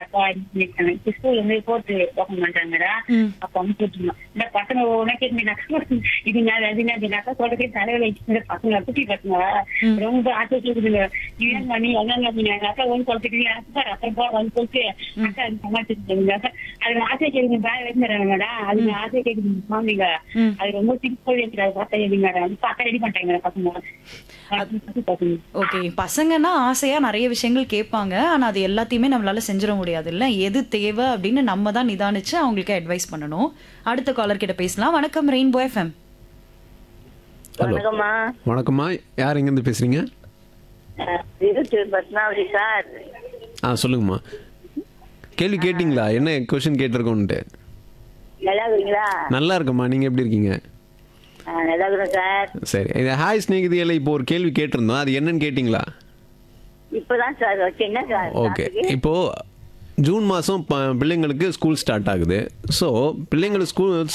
அப்பா பண்ணிருக்காங்க ஸ்கூல் வந்து போட்டு ஓப்பன் பண்றாங்கடா ம். அப்ப வந்து போட்டுருந்தோம் இந்த பசங்க உனக்கு இது நான் அது அதுனாக்கா சொல்றதே தலையில இந்த பசங்க குட்டி பசங்க ரொம்ப ஆசை கேக்குதுங்க ஏன் பண்ணி என்ன பண்ணி அக்கா ஒன்று சொல்லிட்டு அக்கா அப்புறம் போ வந்து சொல்லிட்டு அக்கா அது சமாளிச்சுருங்க அது ஆசை கேக்குது பேக் வச்சுறாங்கடா அது ஆசை கேக்குது மாமிங்க ம். அது ரொம்ப சிம்பிள் இருக்கிறது பார்த்தா எதுங்க இப்ப அக்கா ரெடி பண்ணிட்டாங்க பசங்க பசங்க ஓகே பசங்கன்னா ஆசையா நிறைய விஷயங்கள் கேட்பாங்க ஆனா அது எல்லாத்தையுமே நம்மளால செஞ்சிட முடியாது இல்ல எது தேவை அப்படின்னு நம்ம தான் நிதானிச்சு அவங்களுக்கு அட்வைஸ் பண்ணணும் அடுத்த காலர் கிட்ட பேசலாம் வணக்கம் ரெயின்போ எஃப்எம் ஹலோ வணக்கம்மா வணக்கம்மா யார் எங்கேருந்து பேசுகிறீங்க அஹ், திருச்சூர் பத்மாவதி சார் ஆ சொல்லுங்கம்மா கேள்வி கேட்டிங்களா என்ன கொஷின் கேட்டிருக்கோன்ட்டு நல்லா இருக்கீங்களா நல்லா இருக்கம்மா நீங்கள் எப்படி இருக்கீங்க அஹ், நல்லா இருக்கிறோம் சார் சரி இது ஹாய் ஸ்நேகிதியில் இப்போ ஒரு கேள்வி கேட்டிருந்தோம் அது என்னன்னு கேட்டிங்களா இப்பதான் சார் வச்சீங்க சார் ஓகே சாப்பிட்டுக்கு. இப்போது ஜூன் மாதம் பிள்ளைங்களுக்கு ஸ்கூல் ஸ்டார்ட் ஆகுது ஸோ பிள்ளைங்களுக்கு ஸ்கூல்